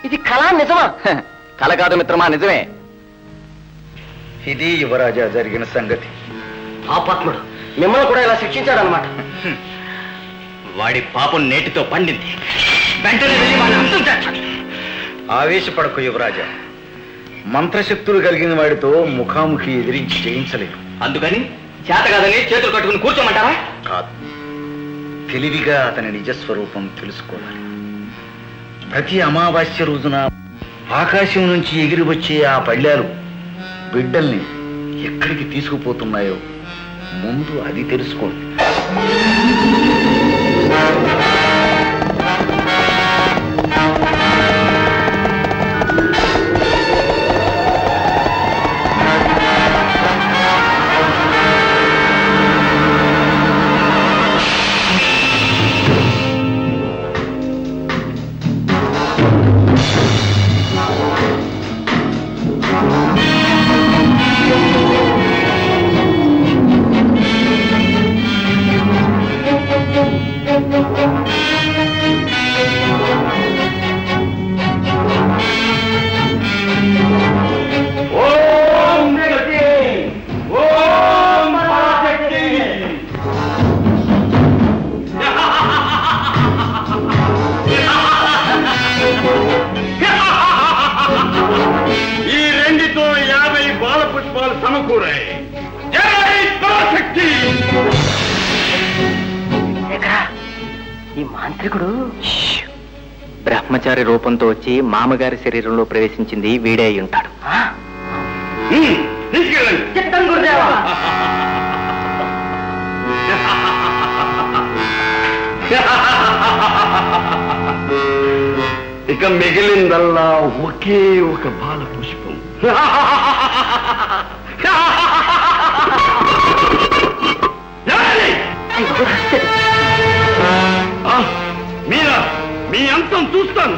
ఇది కళా నిజమా కల కాదు మిత్రమా నిజమే ఇది యువరాజా జరిగిన సంగతి పాపాత్ముడు మిమ్మల్ని కూడా ఇలా శిక్షించాడనమాట వాడి పాపం నేటితో పండింది వెంటనే వెళ్ళి వాడిని అంతం చేస్తాడు ఆవేశపడకు యువరాజా మంత్రశక్తులు కలిగిన వాడితో ముఖాముఖి ఎదిరించి జయించలేరు అందుకని చేత కాదని చేతులు కట్టుకుని కూర్చోమంటారా కాదు తెలివిగా అతని నిజస్వరూపం తెలుసుకోవాలి ప్రతి అమావాస్య రోజున ఆకాశం నుంచి ఎగిరి వచ్చే ఆ పళ్ళాలు బిడ్డల్ని ఎక్కడికి తీసుకుపోతున్నాయో ముందు అది తెలుసుకోండి ఈ రెండితో యాభై బాల పుష్పాలు సమకూరాయి జై పరాశక్తి ఈ మాంత్రికుడు బ్రహ్మచారి రూపంతో వచ్చి మామగారి శరీరంలో ప్రవేశించింది వీడే అయి ఉంటాడు హ్మ్, తీసుకెళ్ళండి చిత్తం గురుదేవా ఇక మిగిలిందల్లా ఒకే ఒక బాల పుష్పం ఏయ్! ఆ, మీరా మీ అంతం చూస్తాను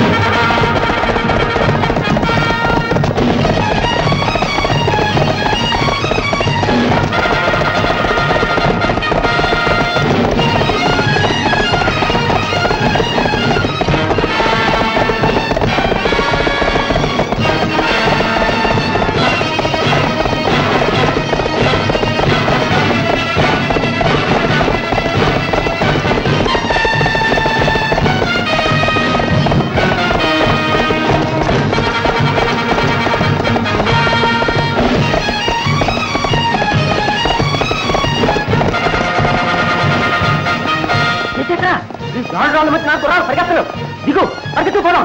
రాళ్ళు రాళ్ళు మధ్య నాకు రాళ్ళు పరిగెత్తలు దిగు పరిగెత్తు పోదాం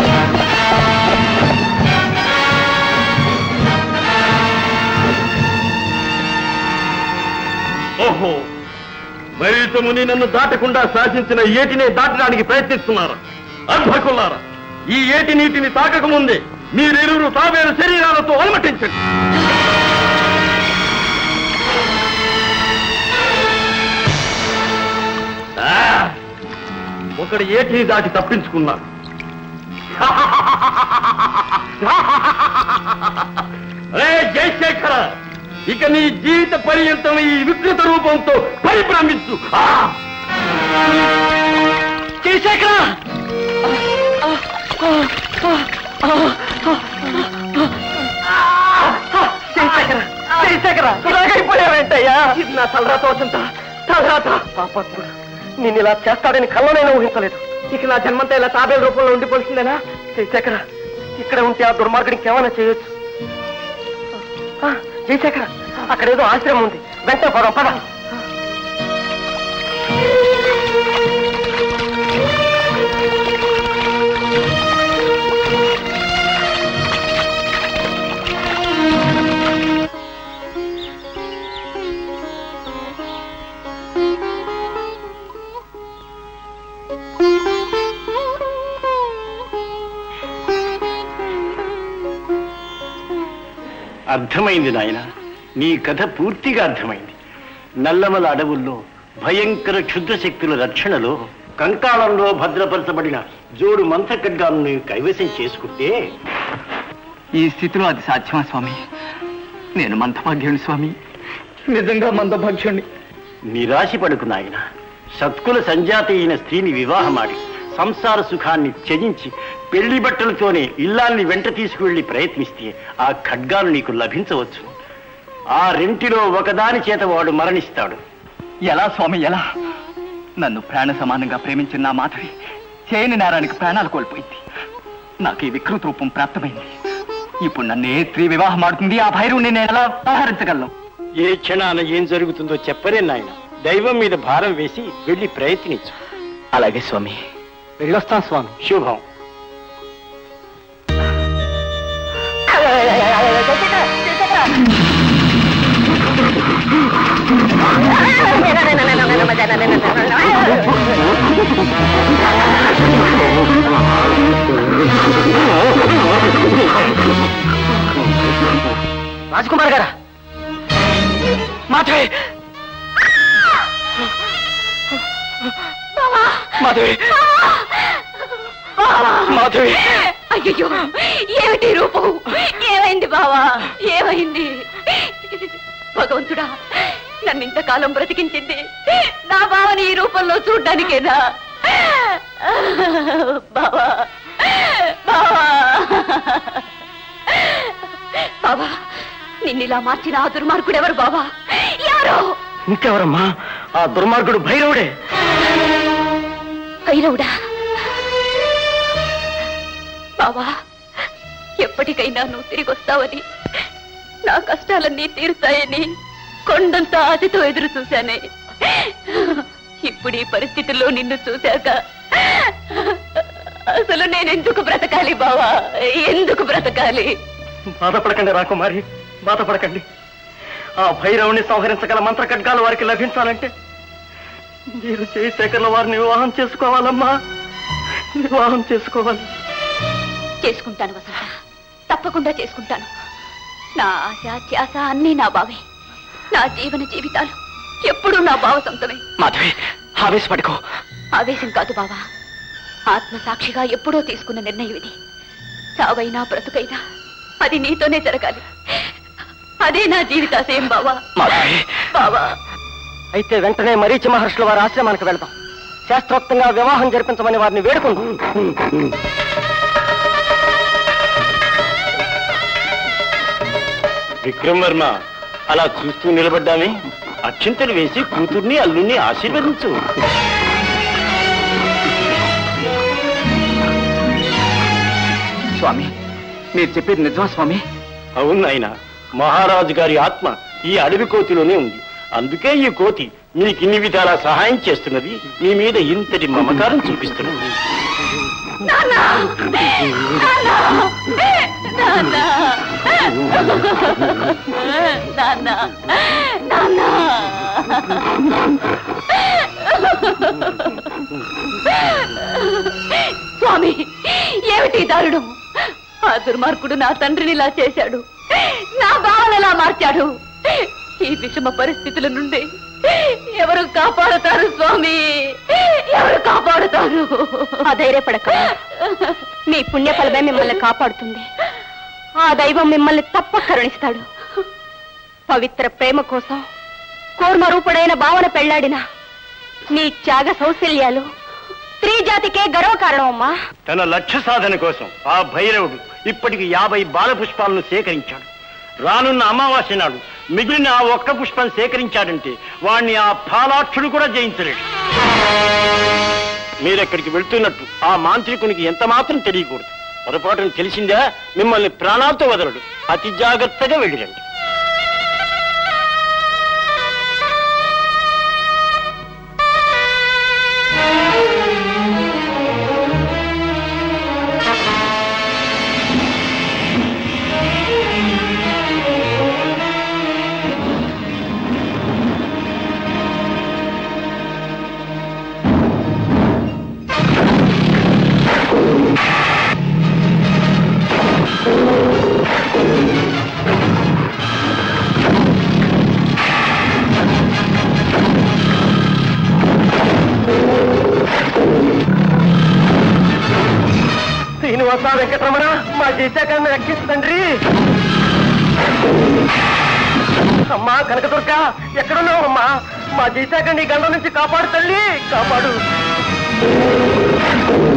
ఓహో మరీతముని నన్ను దాటకుండా శాసించిన ఏటినే దాటడానికి ప్రయత్నిస్తున్నారు అర్భకులారా ఈ ఏటి నీటిని తాకకముందే మీరిరువురు తావేరు శరీరాలతో అలమటించండి ఆ! ఒకడు ఏటిని దాటి తప్పించుకున్నాడు రే జయశేఖర ఇక నీ జీవిత పర్యంతం ఈ వికృత రూపంతో పరిభ్రమించు ఆ! జయశేఖర జయశేఖర జయశేఖర ఇలాగైపోయావేంటయ్యా ఇది నా తలరాత వసంత తలరాత పాపత్ముడు నిన్ను ఇలా చేస్తాడని కళ్ళనైనా ఊహించలేదు ఇక నా జన్మంతా ఇలా తాబేల రూపంలో ఉండిపోల్సిందేనా జయశేఖర ఇక్కడ ఉంటే ఆ దుర్మార్గుడికి ఏమైనా చేయొచ్చు ఆ, జయశేఖర అక్కడేదో ఆశ్రమం ఉంది వెంటనే పోదాం పద అర్థమైంది నాయన నీ కథ పూర్తిగా అర్థమైంది నల్లమల అడవుల్లో భయంకర క్షుద్ర శక్తుల రక్షణలో కంకాళంలో భద్రపరచబడిన జోడు మంత్రఖడ్గాలను నీవు కైవసం చేసుకుంటే ఈ స్థితిలో అది సాధ్యమా స్వామి నేను మందభాగ్యుని స్వామి నిజంగా మందభాగ్యుణ్ణి నిరాశ పడుకు నాయన సత్కుల సంజాతి అయిన స్త్రీని వివాహమాడి సంసార సుఖాన్ని త్యజించి పెళ్లి బట్టలతోనే ఇల్లాల్ని వెంట తీసుకువెళ్లి ప్రయత్నిస్తే ఆ ఖడ్గాలు నీకు లభించవచ్చు ఆ రెంటిలో ఒకదాని చేత వాడు మరణిస్తాడు ఎలా స్వామి ఎలా నన్ను ప్రాణ సమానంగా ప్రేమించిన నా మాధవి చేయని నేరానికి ప్రాణాలు కోల్పోయింది నాకు ఈ వికృత రూపం ప్రాప్తమైంది ఇప్పుడు నన్ను ఏ స్త్రీ వివాహం ఆడుతుంది ఆ భైరువుని నేను ఎలా ఆహరించగలను ఏ క్షణాన ఏం జరుగుతుందో చెప్పరే నాయన దైవం మీద భారం వేసి వెళ్ళి ప్రయత్నించు అలాగే స్వామి వెళ్ళొస్తాం స్వామి శుభం రాజకుమార్ గారా మాధవి మాధవి మాధవి అయ్యో ఏమిటి రూపం ఏమైంది బావా ఏమైంది భగవంతుడా నన్ను ఇంతకాలం బ్రతికించింది నా బావని ఈ రూపంలో చూడ్డానికేనా బావా బావా బావా నిన్నిలా మార్చిన ఆ దుర్మార్గుడు ఎవరు బావా ఎవరు ఇంకెవరమ్మా ఆ దుర్మార్గుడు భైరవుడే భైరవుడా బావా ఎప్పటికైనా నువ్వు తిరిగి వస్తావని నా కష్టాలన్నీ తీరుతాయని కొండంత ఆశతో ఎదురు చూశానే ఇప్పుడు ఈ పరిస్థితుల్లో నిన్ను చూశాక అసలు నేను ఎందుకు బ్రతకాలి బావా ఎందుకు బ్రతకాలి బాధపడకండి రాకుమారి బాధపడకండి ఆ భైరవుని సంహరించగల మంత్ర ఖడ్గాలు వారికి లభించాలంటే మీరు జయశేఖర్ల వారిని వివాహం చేసుకోవాలమ్మా వివాహం చేసుకోవాలి చేసుకుంటాను వసంత తప్పకుండా చేసుకుంటాను నా ఆశ ధ్యాస అన్నీ నా బావే నా జీవన జీవితాలు ఎప్పుడూ నా భావ సొంతమే మాధవి ఆవేశపడుకో ఆవేశం కాదు బావా ఆత్మ సాక్షిగా ఎప్పుడో తీసుకున్న నిర్ణయం ఇది చావైనా బ్రతుకైనా అది నీతోనే జరగాలి అదే నా జీవితాశయం బావా మాధవి బావా అయితే వెంటనే మరీచి మహర్షుల వారి ఆశ్రమానికి వెళ్దాం శాస్త్రోక్తంగా వివాహం జరిపించమని వారిని వేడుకుందాం విక్రమ్ వర్మ అలా చూస్తూ నిలబడ్డామే అక్షింతలు వేసి కూతుర్ని అల్లుణ్ణి ఆశీర్వదించు స్వామి మీరు చెప్పేది నిజమా స్వామి అవును నాయన మహారాజు గారి ఆత్మ ఈ అడవి కోతిలోనే ఉంది అందుకే ఈ కోతి మీకు ఇన్ని విధాలా సహాయం చేస్తున్నది మీ మీద ఇంతటి మమకారం చూపిస్తున్నది నాన్నా! నాన్నా! నాన్నా! నాన్నా! నాన్నా! స్వామి ఏమిటి ఈ దారుణం ఆ దుర్మార్గుడు నా తండ్రిని ఇలా చేశాడు నా భావనలా మార్చాడు ఈ విషమ పరిస్థితుల నుండి ఎవరు కాపాడుతారు స్వామి ఎవరు కాపాడుతారు అధైర్యపడక మీ పుణ్యఫలమే మిమ్మల్ని కాపాడుతుంది ఆ దైవం మిమ్మల్ని తప్ప కరుణిస్తాడు పవిత్ర ప్రేమ కోసం కూర్మరూపుడైన భావన పెళ్లాడిన నీ త్యాగ సౌశల్యాలు స్త్రీ జాతికే గర్వకారణం అమ్మా తన లక్ష్య సాధన కోసం ఆ భైరవుడు ఇప్పటికి యాభై బాల పుష్పాలను సేకరించాడు రానున్న అమావాస్య నాడు మిగిలిన ఆ ఒక్క పుష్పం సేకరించాడంటే వాణ్ణి ఆ పాలాక్షుడు కూడా జయించలేడు మీరెక్కడికి వెళ్తున్నట్టు ఆ మాంత్రికునికి ఎంత మాత్రం తెలియకూడదు పొరపాటును తెలిసిందా మిమ్మల్ని ప్రాణాలతో వదలడు అతి జాగ్రత్తగా వెళ్ళిరండి శ్రీనివాస వెంకటరమణ మా జయశాఖని రక్షించు తండ్రి అమ్మా కనకదుర్గ ఎక్కడున్నావు అమ్మా మా జయశాఖ నీ గండం నుంచి కాపాడు తల్లి కాపాడు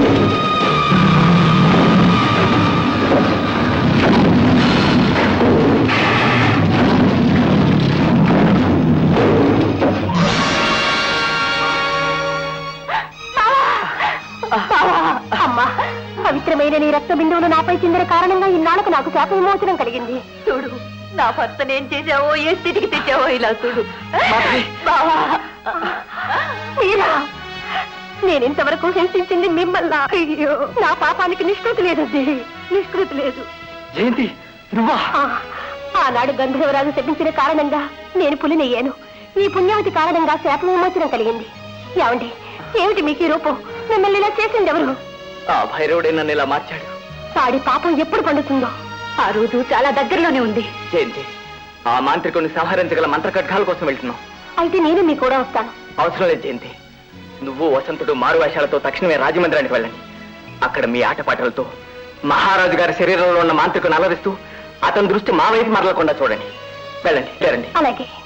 అమూల్యమైన నీ రక్త బిందువులు నాపై చెందిన కారణంగా ఇన్నాళ్ళకు నాకు శాప విమోచనం కలిగింది చూడు నా భర్తను ఏం చేశావో ఏ స్థితికి తెచ్చావో ఇలా చూడు బావా మీరా నేనింతవరకు హింసించింది మిమ్మల్ని అయ్యో నా పాపానికి నిష్కృతి లేదండి నిష్కృతి లేదు జయంతి నువ్వా ఆ, ఆనాడు గంధర్వరాజు శపించిన కారణంగా నేను పులినయ్యాను ఈ పుణ్యావతి కారణంగా శాప విమోచనం కలిగింది ఏమండి ఏమిటి మీకు ఈ రూపం మిమ్మల్ని ఇలా చేసింది ఎవరు ఆ భైరవుడే నన్ను ఇలా మార్చాడు వాడి పాపం ఎప్పుడు పండుతుందో ఆ రోజు చాలా దగ్గరలోనే ఉంది జయంతి ఆ మాంత్రికుని సంహరించగల మంత్ర ఖడ్గాల కోసం వెళ్తున్నాం అయితే నేను మీ కూడా వస్తాను అవసరం లేదు జయంతి నువ్వు వసంతుడు మారువేషాలతో తక్షణమే రాజమందిరానికి వెళ్ళండి అక్కడ మీ ఆటపాటలతో మహారాజు గారి శరీరంలో ఉన్న మాంత్రికుని అలరిస్తూ అతని దృష్టి మా వైపు మరలకుండా చూడండి వెళ్ళండి లేరండి అలాగే